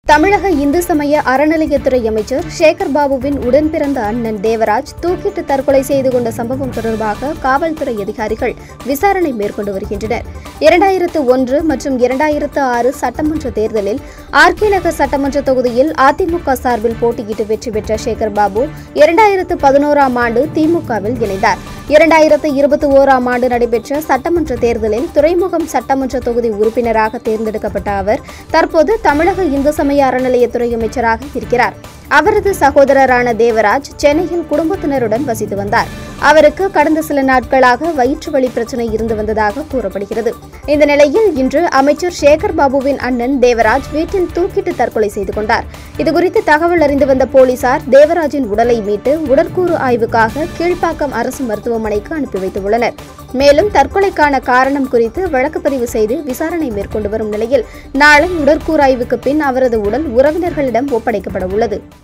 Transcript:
தமிழக இந்து சமய அறநிலையத்துறை அமைச்சர் சேகர் பாபுவின் உடன்பிறந்த அண்ணன் தேவராஜ் தூக்கிட்டு தற்கொலை செய்து கொண்ட சம்பவம் தொடர்பாக காவல்துறை அதிகாரிகள் விசாரணை மேற்கொண்டு வருகின்றனர் இரண்டாயிரத்து ஒன்று மற்றும் இரண்டாயிரத்து ஆறு சட்டமன்ற தேர்தலில் ஆர்கே நகர் சட்டமன்ற தொகுதியில் அதிமுக சார்பில் போட்டியிட்டு வெற்றி பெற்ற சேகர் பாபு இரண்டாயிரத்து பதினோராம் ஆண்டு திமுகவில் இணைந்தார் இரண்டாயிரத்து இருபத்தி ஓராம் ஆண்டு நடைபெற்ற சட்டமன்ற தேர்தலில் துறைமுகம் சட்டமன்ற தொகுதி உறுப்பினராக தேர்ந்தெடுக்கப்பட்ட அவர் தற்போது தமிழக இந்து சமய அறநிலையத்துறை அமைச்சராக இருக்கிறார் அவரது சகோதரரான தேவராஜ் சென்னையில் குடும்பத்தினருடன் வசித்து வந்தார் அவருக்கு கடந்த சில நாட்களாக வயிற்று வலி பிரச்சனை இருந்து வந்ததாக கூறப்படுகிறது இந்த நிலையில் இன்று அமைச்சர் சேகர் பாபுவின் அண்ணன் தேவராஜ் வீட்டில் தூக்கிட்டு தற்கொலை செய்து கொண்டார் இதுகுறித்து தகவல் அறிந்து வந்த போலீசார் தேவராஜின் உடலை மீட்டு உடற்கூறு ஆய்வுக்காக கீழ்ப்பாக்கம் அரசு மருத்துவமனைக்கு அனுப்பி வைத்துள்ளனர் மேலும் தற்கொலைக்கான காரணம் குறித்து வழக்கு பதிவு செய்து விசாரணை மேற்கொண்டு வரும் நிலையில் நாளை உடற்கூறாய்வுக்கு பின் அவரது உடல் உறவினர்களிடம் ஒப்படைக்கப்பட உள்ளது